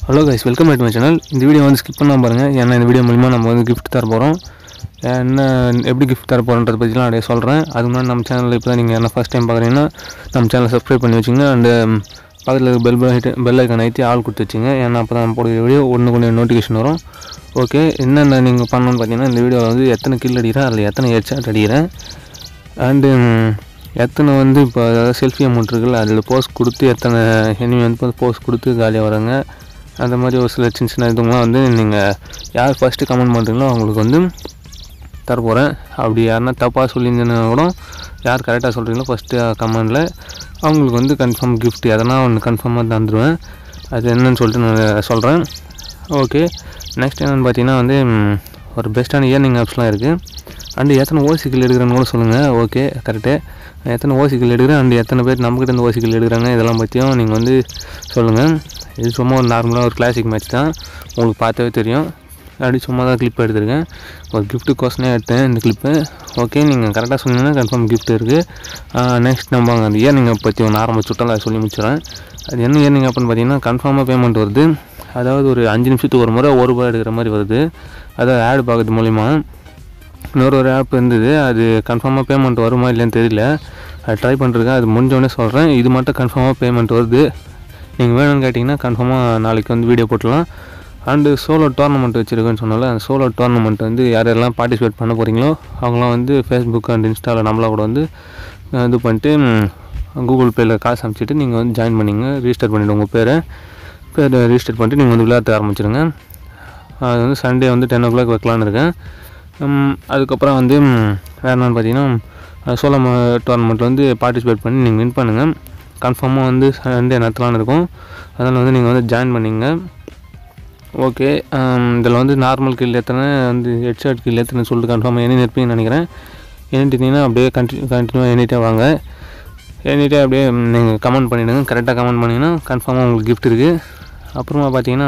hello guys welcome back my channel இந்த video வந்து skip பண்ணாம பாருங்கள் ஏன்னா இந்த வீடியோ மூலிமா நம்ம வந்து கிஃப்ட் தர போகிறோம் என்ன எப்படி கிஃப்ட் தர போகிறோன்றத பற்றிலாம் அப்படியே சொல்கிறேன் அதுக்கு முன்னாடி நம்ம சேனலில் இப்போ தான் நீங்கள் என்ன ஃபஸ்ட் டைம் பார்க்குறீங்கன்னா நம்ம சேனலை சப்ஸ்கிரைப் பண்ணி வச்சுங்க அண்டு பக்கத்தில் பெல் பெல் ஐக்கன் ஐத்தி ஆள் கொடுத்து வச்சுங்க ஏன்னா அப்போ தான் போடுற வீடியோ ஒன்று கொஞ்சம் நோட்டிஃபிகேஷன் வரும் ஓகே என்னென்ன நீங்கள் பண்ணணும்னு பார்த்தீங்கன்னா இந்த வீடியோவில் வந்து எத்தனை கில் அடிக்கிறேன் அதில் எத்தனை ஹெட்ஷாட் அடிக்கிறேன் அண்டு எத்தனை வந்து இப்போ அதாவது செல்ஃபி அமௌண்ட் இருக்குல்ல அதில் போஸ்ட் கொடுத்து எத்தனை எனிமி வந்து போஸ்ட் கொடுத்து காலியாக வராங்க அந்த மாதிரி ஒரு சில சின்ன சின்ன இதுங்களாம் வந்து நீங்கள் யார் ஃபஸ்ட்டு கமெண்ட் பண்ணுறீங்களோ அவங்களுக்கு வந்து தரப்போகிறேன் அப்படி யாருன்னா தப்பாக சொல்லியிருந்தேன்னா கூட யார் கரெக்டாக சொல்கிறீங்களோ ஃபஸ்ட்டு கமெண்டில் அவங்களுக்கு வந்து கன்ஃபார்ம் gift எதனா ஒன்று கன்ஃபார்மாக தந்துடுவேன் அது என்னன்னு சொல்லிட்டு நான் சொல்கிறேன் ஓகே நெக்ஸ்ட் என்னென்னு பார்த்தீங்கன்னா வந்து ம், ஒரு பெஸ்ட்டான இயர்னிங் ஆப்ஸ்லாம் இருக்குது அண்டு எத்தனை ஓசிக்கல் எடுக்கிறேன்னு கூட சொல்லுங்கள் ஓகே கரெக்டு எத்தனை ஓசிக்கல் எடுக்கிறேன் அண்டு எத்தனை பேர் நம்மக்கிட்ட இந்த ஓசிக்கல் எடுக்கிறாங்க இதெல்லாம் பற்றியும் நீங்கள் வந்து சொல்லுங்கள் இது சும்மா ஒரு நார்மலாக ஒரு கிளாசிக் மேட்ச் தான் உங்களுக்கு பார்த்தாவே தெரியும் அப்படி சும்மா தான் கிளிப் எடுத்திருக்கேன் ஒரு gift கோசனே எடுத்தேன் இந்த கிளிப்பு ஓகே நீங்கள் கரெக்டாக சொன்னீங்கன்னா கன்ஃபார்ம் gift இருக்குது நெக்ஸ்ட் நம்ம அந்த இயர்னிங்கை பற்றி ஒன்று ஆரம்பிச்சுட்டோம் அதை சொல்லி முடிச்சிடறேன் அது என்ன இயர்னிங் அப்படின்னு பார்த்தீங்கன்னா கன்ஃபார்மாக பேமெண்ட் வருது அதாவது ஒரு அஞ்சு நிமிஷத்துக்கு ஒரு முறை ஒரு ரூபாய் எடுக்கிற மாதிரி வருது அதாவது ஆட் பார்க்கறது மூலிமா இன்னொரு ஒரு ஆப் இருந்தது அது கன்ஃபார்மாக பேமெண்ட் வருமா இல்லைன்னு தெரியல அது ட்ரை பண்ணிருக்கேன் அது முடிஞ்சோடனே சொல்கிறேன் இது மட்டும் கன்ஃபார்மாக பேமெண்ட் வருது நீங்கள் வேணும்னு கேட்டிங்கன்னா கன்ஃபார்மாக நாளைக்கு வந்து வீடியோ போட்டுடலாம் அண்டு சோலோ டோர்னமெண்ட் வச்சுருக்கேன்னு சொன்னால அந்த சோலோ டோர்னமெண்ட் வந்து யார் யாரெல்லாம் பார்ட்டிசிபேட் பண்ண போகிறீங்களோ அவங்களாம் வந்து ஃபேஸ்புக் அண்ட் இன்ஸ்டாவில் நம்மளா கூட வந்து அஹ், இது பண்ணிட்டு கூகுள் பேயில் காசு அனுப்பிச்சிட்டு நீங்கள் வந்து ஜாயின் பண்ணிங்க ரிஜிஸ்டர் பண்ணிவிடுங்க உங்கள் பேரை பேர் ரிஜிஸ்டர் பண்ணிட்டு நீங்கள் வந்து விளையாட ஆரம்பிச்சிருங்க அது வந்து சண்டே வந்து டென் ஓ கிளாக் வைக்கலான்னு இருக்கேன் ம், அதுக்கப்புறம் வந்து ம், வேறு என்னன்னு பார்த்தீங்கன்னா சோளம் டோர்னமெண்ட் வந்து பார்ட்டிசிபேட் பண்ணி நீங்கள் வின் பண்ணுங்கள் கன்ஃபார்மாக வந்து சண்டே நடத்தலான்னு இருக்கும் அதனால் வந்து நீங்கள் வந்து ஜாயின் பண்ணிங்க ஓகே இதில் வந்து நார்மல் கில் எத்தனை வந்து ஹெட்ஷாட் கில் எத்தனை சொல்லிட்டு கன்ஃபார்மாக எண்ணி நிற்பீங்கன்னு நினைக்கிறேன் எண்ணிட்டீங்கன்னா அப்படியே கண்டினியூ கண்டினியூவாக எண்ணிட்டே வாங்க எண்ணிட்டே அப்படியே நீங்கள் கமெண்ட் பண்ணிவிடுங்க கரெக்டாக கமெண்ட் பண்ணிங்கன்னா கன்ஃபார்மாக உங்களுக்கு gift இருக்குது அப்புறமா பார்த்தீங்கன்னா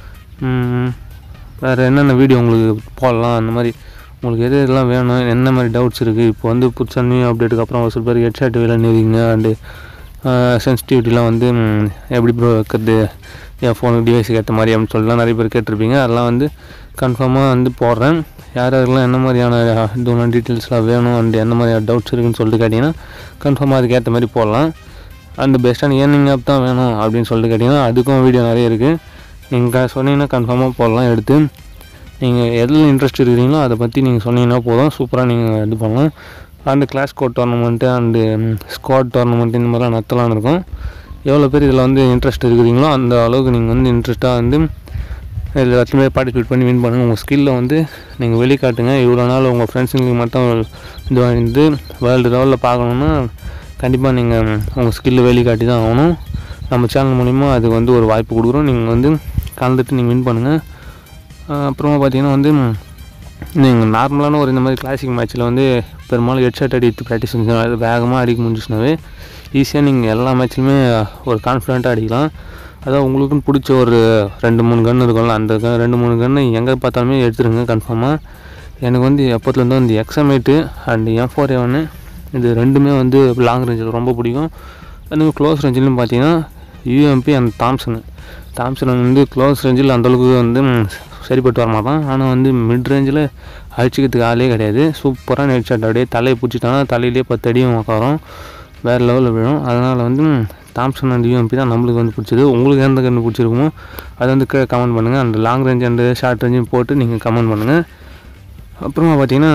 ம், வேறு என்னென்ன வீடியோ உங்களுக்கு போடலாம் அந்த மாதிரி உங்களுக்கு எது எதெல்லாம் வேணும் என்ன மாதிரி டவுட்ஸ் இருக்குது இப்போ வந்து புதுசாக நியூ அப்டேட்டுக்கு அப்புறம் ஒரு சில பேர் ஹெட்ஷாட் விளையாடுவீங்க அண்டு சென்சிட்டிவிட்டிலாம் வந்து ம், எப்படி ப்ரோ வைக்கிறது என் ஃபோனுக்கு டிவைஸுக்கு ஏற்ற மாதிரி அப்படின்னு சொல்லிலாம் நிறைய பேர் கேட்டிருப்பீங்க அதெல்லாம் வந்து கன்ஃபார்மாக வந்து போடுறேன் யார் யாருக்கெல்லாம் என்ன மாதிரியான இதுலாம் டீட்டெயில்ஸ்லாம் வேணும் அண்ட் என்ன மாதிரியான டவுட்ஸ் இருக்குன்னு சொல்லிட்டு கேட்டிங்கன்னா கன்ஃபார்மாக அதுக்கு ஏற்ற மாதிரி போடலாம் அண்ட் பெஸ்ட்டான ஏர்னிங் ஆப் தான் வேணும் அப்படின்னு சொல்லிட்டு கேட்டிங்கன்னா அதுக்கும் வீடியோ நிறைய இருக்குது நீங்கள் சொன்னீங்கன்னா கன்ஃபார்மாக போடலாம் எடுத்து நீங்கள் எதில் இன்ட்ரெஸ்ட் இருக்கிறீங்களோ அதை பற்றி நீங்கள் சொன்னீங்கன்னா போதும் சூப்பராக நீங்கள் இது பண்ணலாம் and class code tournament and squad tournament இந்த மாதிரிலாம் நடத்தலாம்னு இருக்கும் எவ்வளோ பேர் இதில் வந்து இன்ட்ரெஸ்ட் இருக்கிறீங்களோ அந்த அளவுக்கு நீங்கள் வந்து இன்ட்ரெஸ்ட்டாக வந்து இதில் எல்லாத்துலேயுமே பார்ட்டிசிபேட் பண்ணி வின் பண்ணுங்கள் உங்கள் ஸ்கில்லை வந்து நீங்கள் வெளிக்காட்டுங்க இவ்வளோ நாள் உங்கள் ஃப்ரெண்ட்ஸுங்களுக்கு மட்டும் இது வந்து வேர்ல்டு லெவலில் பார்க்கணுன்னா கண்டிப்பாக நீங்கள் உங்கள் ஸ்கில்லை வெளிக்காட்டி தான் ஆகணும் நம்ம சேனல் மூலிமா அதுக்கு வந்து ஒரு வாய்ப்பு கொடுக்குறோம் நீங்கள் வந்து கலந்துட்டு நீங்கள் வின் பண்ணுங்கள் ஆஹ் அப்புறமா பார்த்தீங்கன்னா வந்து நீங்கள் நார்மலான ஒரு இந்த மாதிரி கிளாசிக் மேட்ச்சில் வந்து பெரும்பாலும் ஹெட்ஷாட் அடித்து ப்ராக்டிஸ் செஞ்சு அது வேகமாக அடிக்க முடிஞ்சுச்சுனாவே ஈஸியாக நீங்கள் எல்லா மேட்ச்லையுமே ஒரு கான்ஃபிடென்ட்டாக அடிக்கலாம் அதான் உங்களுக்குன்னு பிடிச்ச ஒரு ரெண்டு மூணு கன் இருக்கும்ல அந்த gun ரெண்டு மூணு கன்று எங்கே பார்த்தாலுமே எடுத்துருங்க கன்ஃபார்மாக எனக்கு வந்து எப்போத்துலேருந்து வந்து எக்ஸமேட்டு அண்ட் எம் ஃபோர் ஒன்று இது ரெண்டுமே வந்து லாங் ரேஞ்சில் ரொம்ப பிடிக்கும் எனக்கு க்ளோஸ் ரேஞ்சிலும் பார்த்தீங்கன்னா யூஎம்பி அண்ட் தாம்சன் தாம்சன் வந்து க்ளோஸ் ரேஞ்சில் அந்தளவுக்கு வந்து ம், சரிப்பட்டு வர மாட்டான் ஆனால் வந்து மிட் ரேஞ்சில் அழிச்சிக்கிறதுக்கு ஆளே கிடையாது சூப்பராக ஹெட் ஷாட் அப்படியே தலையை பிடிச்சிட்டானா தலையிலே பத்து அடியும் உட்காரும் வேறு லெவலில் விழும் அதனால் வந்து ம், தாம்சன் அண்ட் யூஎம்பி தான் நம்மளுக்கு வந்து பிடிச்சது உங்களுக்கு எந்த கன்று பிடிச்சிருக்குமோ அதை வந்து கீழே கமெண்ட் பண்ணுங்கள் அந்த லாங் ரேஞ்ச் அண்ட் ஷார்ட் ரேஞ்சும் போட்டு நீங்கள் கமெண்ட் பண்ணுங்கள் அப்புறமா பார்த்தீங்கன்னா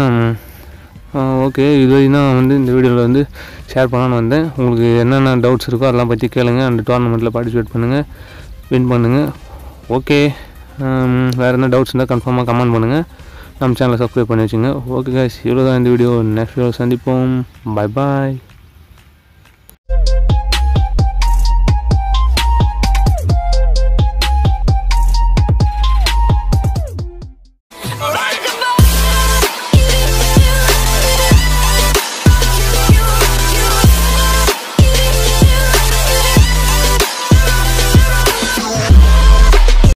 ஓகே இது வரைக்கும் தான் வந்து இந்த வீடியோவில் வந்து ஷேர் பண்ணலான்னு வந்தேன் உங்களுக்கு என்னென்ன டவுட்ஸ் இருக்கோ அதெல்லாம் பற்றி கேளுங்க அந்த டோர்னமெண்ட்டில் பார்ட்டிசிபேட் பண்ணுங்கள் வின் பண்ணுங்கள் ஓகே வேறு என்ன டவுட்ஸ் இருந்தால் கன்ஃபார்மாக கமெண்ட் பண்ணுங்கள் நம்ம சேனலை சப்ஸ்கிரைப் பண்ணி வச்சுங்க ஓகே guys இவ்வளோ தான் இந்த வீடியோ நெக்ஸ்ட் வீடியோ சந்திப்போம் பை பாய்